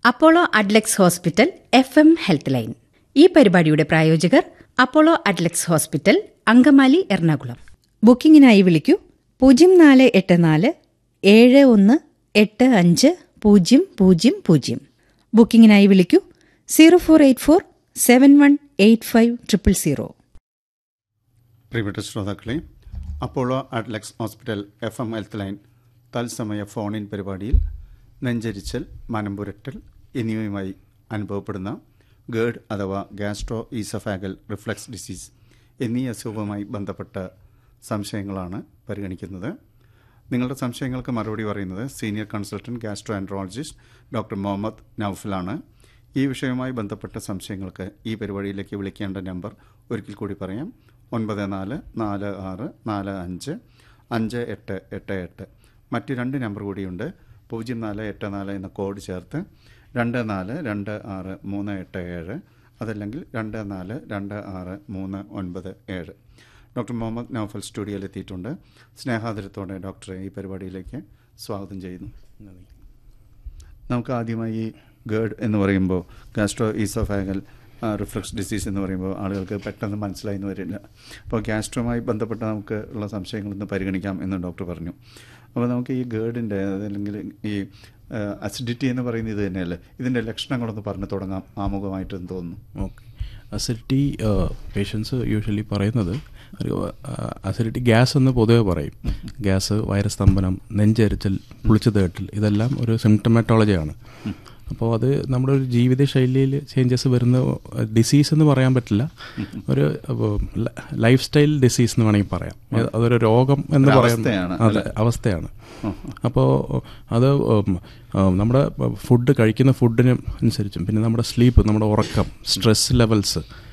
Apollo Adlux hospital F M health line ഈ പരിപാടിയുടെ പ്രായോജകർ Apollo Adlux hospital Angamaly Ernakulam ബുക്കിംഗിനായി വിളിക്കൂ പൂജ്യം നാല് എട്ട് നാല് ഏഴ് ഒന്ന് എട്ട് അഞ്ച് പൂജ്യം പൂജ്യം പൂജ്യം ബുക്കിംഗിനായി വിളിക്കൂ zero four eight four seven one eight five triple zero പ്രിയപ്പെട്ട ശ്രോതാക്കളെ Apollo Adlux hospital F M health line തത്സമയ ഫോണിൻ പരിപാടിയിൽ നെഞ്ചരിച്ചൽ മനംപുരട്ടൽ എന്നിവയുമായി അനുഭവപ്പെടുന്ന ഗേഡ് അഥവാ ഗാസ്ട്രോ ഈസഫാഗൽ റിഫ്ലക്സ് ഡിസീസ് എന്നീ അസുഖവുമായി ബന്ധപ്പെട്ട സംശയങ്ങളാണ് പരിഗണിക്കുന്നത് നിങ്ങളുടെ സംശയങ്ങൾക്ക് മറുപടി പറയുന്നത് senior consultant gastroenterologist doctor Muhammad നൌഫലാണ് ഈ വിഷയവുമായി ബന്ധപ്പെട്ട സംശയങ്ങൾക്ക് ഈ പരിപാടിയിലേക്ക് വിളിക്കേണ്ട നമ്പർ ഒരിക്കൽ കൂടി പറയാം ഒൻപത് നാല് നാല് ആറ് നാല് അഞ്ച് അഞ്ച് എട്ട് എട്ട് എട്ട് മറ്റ് രണ്ട് നമ്പർ കൂടിയുണ്ട് പൂജ്യം നാല് എട്ട് നാല് എന്ന കോഡ് ചേർത്ത് രണ്ട് നാല് രണ്ട് ആറ് മൂന്ന് എട്ട് ഏഴ് അതല്ലെങ്കിൽ രണ്ട് നാല് രണ്ട് ആറ് മൂന്ന് ഒൻപത് ഏഴ് ഡോക്ടർ മുഹമ്മദ് നൌഫൽ സ്റ്റുഡിയോയിൽ എത്തിയിട്ടുണ്ട് സ്നേഹാദരത്തോടെ ഡോക്ടറെ ഈ പരിപാടിയിലേക്ക് സ്വാഗതം ചെയ്യുന്നു നമുക്ക് ആദ്യമായി ഗേഡ് എന്ന് പറയുമ്പോൾ ഗാസ്ട്രോ ഈസോഫാഗൽ റിഫ്ലക്സ് ഡിസീസ് എന്ന് പറയുമ്പോൾ ആളുകൾക്ക് പെട്ടെന്ന് മനസ്സിലായി എന്ന് വരില്ല അപ്പോൾ ഗ്യാസ്ട്രോമായി ബന്ധപ്പെട്ട നമുക്ക് ഉള്ള സംശയങ്ങളൊന്ന് പരിഗണിക്കാം എന്ന് ഡോക്ടർ പറഞ്ഞു അപ്പോൾ നമുക്ക് ഈ ഗേഡിൻ്റെ അല്ലെങ്കിൽ ഈ അസിഡിറ്റി എന്ന് പറയുന്നത് ഇത് തന്നെയല്ലേ ഇതിൻ്റെ ലക്ഷണങ്ങളൊന്ന് പറഞ്ഞു തുടങ്ങാം ആമുഖമായിട്ടെന്ന് തോന്നുന്നു ഓക്കെ അസിഡിറ്റി പേഷ്യൻസ് യൂഷ്വലി പറയുന്നത് ഒരു അസിഡിറ്റി ഗ്യാസ് എന്ന് പൊതുവെ പറയും ഗ്യാസ് വൈറസ്തംഭനം നെഞ്ചരിച്ചൽ പുളിച്ചു തേട്ടൽ ഇതെല്ലാം ഒരു സിംറ്റമാറ്റോളജിയാണ് അപ്പോൾ അത് നമ്മുടെ ഒരു ജീവിതശൈലിയിൽ ചേഞ്ചസ് വരുന്ന ഡിസീസ് എന്ന് പറയാൻ പറ്റില്ല ഒരു ലൈഫ് സ്റ്റൈൽ ഡിസീസ് എന്ന് വേണമെങ്കിൽ പറയാം അതൊരു രോഗം എന്ന് ഒരു പറയാൻ അവസ്ഥയാണ്, അതെ അവസ്ഥയാണ് അപ്പോൾ അത് ഉം, ഉം, നമ്മുടെ ഫുഡ് കഴിക്കുന്ന ഫുഡിന് അനുസരിച്ചും പിന്നെ നമ്മുടെ സ്ലീപ്പ് നമ്മുടെ ഉറക്കം സ്ട്രെസ് ലെവൽസ്